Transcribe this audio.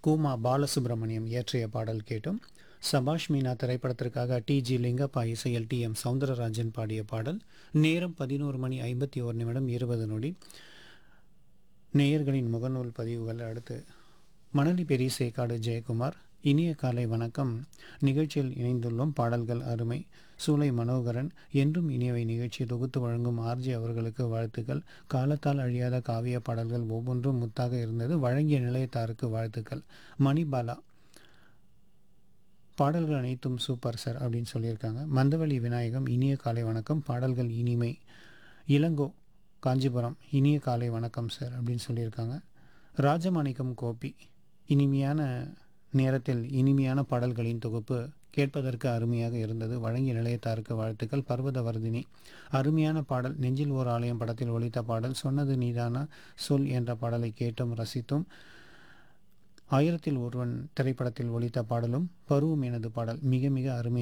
கூமா பாலசுப்ரமணியம் இயற்றிய பாடல் கேட்டும் சபாஷ் மீனா திரைப்படத்திற்காக டி ஜி லிங்கப்பா இசையில் டி எம் சவுந்தரராஜன் பாடிய பாடல் நேரம் பதினோரு மணி ஐம்பத்தி ஒரு நிமிடம் இருபது நொடி நேயர்களின் முகநூல் பதிவுகள் அடுத்து மணலி பெரிய சேக்காடு ஜெயக்குமார் இனிய காலை வணக்கம் நிகழ்ச்சியில் இணைந்துள்ளோம் பாடல்கள் அருமை சூலை மனோகரன் என்றும் இனியவை நிகழ்ச்சியை தொகுத்து வழங்கும் ஆர்ஜி அவர்களுக்கு வாழ்த்துக்கள் காலத்தால் அழியாத காவிய பாடல்கள் ஒவ்வொன்றும் முத்தாக இருந்தது வழங்கிய நிலையத்தாருக்கு வாழ்த்துக்கள் மணிபாலா பாடல்கள் அனைத்தும் சூப்பர் சார் அப்படின்னு சொல்லியிருக்காங்க மந்தவெளி விநாயகம் இனிய காலை வணக்கம் பாடல்கள் இனிமை இளங்கோ காஞ்சிபுரம் இனிய காலை வணக்கம் சார் அப்படின்னு சொல்லியிருக்காங்க ராஜமாணிக்கம் கோபி இனிமையான நேரத்தில் இனிமையான பாடல்களின் தொகுப்பு கேட்பதற்கு அருமையாக இருந்தது வழங்கிய நிலையத்தாருக்கு வாழ்த்துக்கள் பர்வதவர்தினி அருமையான பாடல் நெஞ்சில் ஓர் ஆலயம் படத்தில் ஒலித்த பாடல் சொன்னது நீதானா சொல் என்ற பாடலை கேட்டும் ரசித்தும் ஆயிரத்தில் ஒருவன் திரைப்படத்தில் ஒலித்த பாடலும் பருவம் எனது பாடல் மிக மிக அருமை